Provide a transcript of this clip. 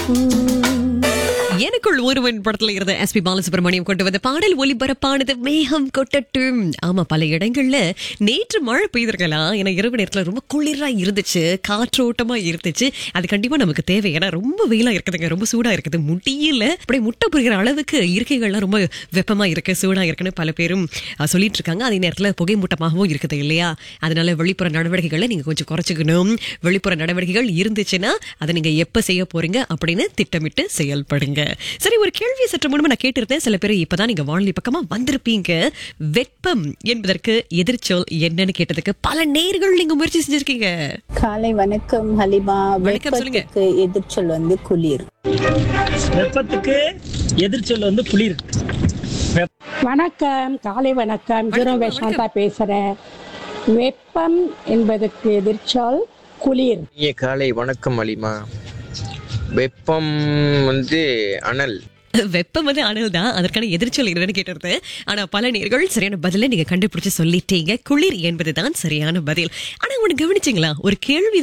எனக்குள் ஒருவன் படத்துல இருந்த எஸ் பி பாலசுப்ரமணியம் கொண்டு வந்த பாடல் ஒலிபரப்பானது மேகம் கொட்டட்டும் ஆமா பல இடங்கள்ல நேற்று மழை பெய்திருக்கலாம் ஏன்னா இரவு நேரத்துல ரொம்ப குளிரா இருந்துச்சு காற்றோட்டமா இருந்துச்சு அது கண்டிப்பா நமக்கு தேவை ஏன்னா ரொம்ப வெயிலா இருக்குதுங்க ரொம்ப சூடா இருக்குது முடியல அப்படியே முட்டை புரிகிற அளவுக்கு இருக்கைகள்லாம் ரொம்ப வெப்பமா இருக்கு சூடா இருக்குன்னு பல பேரும் அஹ், சொல்லிட்டு இருக்காங்க அதே நேரத்துல புகை மூட்டமாகவும் இருக்குது இல்லையா அதனால வெளிப்புற நடவடிக்கைகளை நீங்க கொஞ்சம் குறைச்சிக்கணும் வெளிப்புற நடவடிக்கைகள் இருந்துச்சுன்னா அதை நீங்க எப்ப செய்ய போறீங்க அப்படின்னு திட்டமிட்டு செயல்படுங்க சரி ஒரு கேள்வி சற்று முன்பு நான் கேட்டிருந்தேன் சில பேர் இப்பதான் நீங்க வானொலி பக்கமா வந்திருப்பீங்க வெப்பம் என்பதற்கு எதிர்ச்சொல் என்னன்னு கேட்டதுக்கு பல நேர்கள் நீங்க முயற்சி செஞ்சிருக்கீங்க காலை வணக்கம் ஹலிமா வணக்கம், சொல்லுங்க. வெப்பத்துக்கு எதிர்ச்சொல் வந்து குளிர் வெப்பத்துக்கு எதிர்ச்சொல் வந்து குளிர் வணக்கம் காலை வணக்கம் ஜீரோ வேஷாந்தா பேசுறேன் வெப்பம் என்பதற்கு எதிர்ச்சால் குளிர் இனிய காலை வணக்கம் அலிமா வெப்பம் வந்து அனல் வெப்பம் வந்து அனல் தான் அதற்கான எதிர்ச்சொல் என்னன்னு கேட்டிருது ஆனா பல நேர்கள் சரியான பதில நீங்க கண்டுபிடிச்சு சொல்லிட்டீங்க குளிர் என்பதுதான் சரியான பதில் ஆனா ஒண்ணு கவனிச்சீங்களா ஒரு கேள்வி